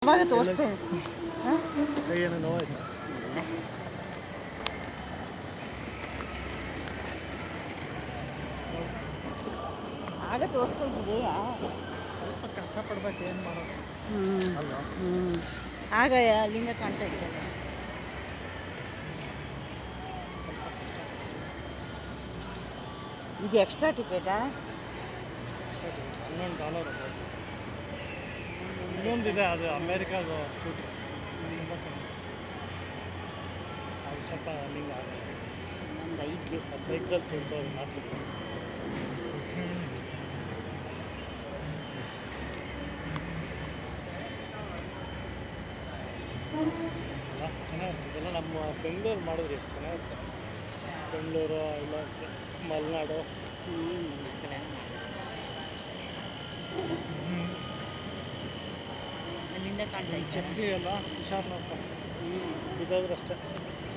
ಬಾಗ ತೋರಿಸ್ತೇನೆ ಹಾಂ ಕೈ ಏನೋ ನೋವಾಯ್ತಾ ಆಗ ತೋರಿಸ್ಕೊಳ್ತಿದೆಯಾ ಸ್ವಲ್ಪ ಕಷ್ಟಪಡ್ಬೇಕು ಏನು ಮಾಡೋದು ಹ್ಞೂ ಅಲ್ವಾ ಹ್ಞೂ ಆಗ ಅಲ್ಲಿಂದ ಕಾಣ್ತಾ ಇತ್ತಲ್ಲ ಇದು ಎಕ್ಸ್ಟ್ರಾ ಟಿಕೆಟಾ ಎಕ್ಸ್ಟ್ರಾ ಟಿಕೆಟ್ ಹನ್ನೊಂದು ಡಾಲರ್ ಇನ್ನೊಂದಿದೆ ಅದು ಅಮೇರಿಕಾದ ಸ್ಕೂಟ್ರ್ ತುಂಬ ಚೆನ್ನಾಗಿ ಅದು ಸ್ವಲ್ಪ ರನ್ನಿಂಗ್ ಆಗಲ್ಲ ಒಂದು ಐತ್ರಿ ಆ ಸೈಕಲ್ ತುಳ್ತವ್ರು ಮಾತ್ರ ಅಲ್ಲ ಚೆನ್ನಾಗಿರುತ್ತೆ ಇದೆಲ್ಲ ನಮ್ಮ ಬೆಂಗಳೂರು ಮಾಡಿದ್ರೆ ಎಷ್ಟು ಚೆನ್ನಾಗಿರುತ್ತೆ ಬೆಂಗಳೂರು ಇಲ್ಲ ಮಲೆನಾಡು ಹ್ಞೂ ಆ ಕಡೆ ಅಲ್ಲಿಂದ ಕಾಣ್ತಾ ಇತ್ತಲ್ಲ ಚಪ್ಪಲಿ ಎಲ್ಲ ಹುಷಾರು ನೋಡ್ಕೊ ಹ್ಞೂ ಬಿದ್ದೋದ್ರೆ ಅಷ್ಟೇ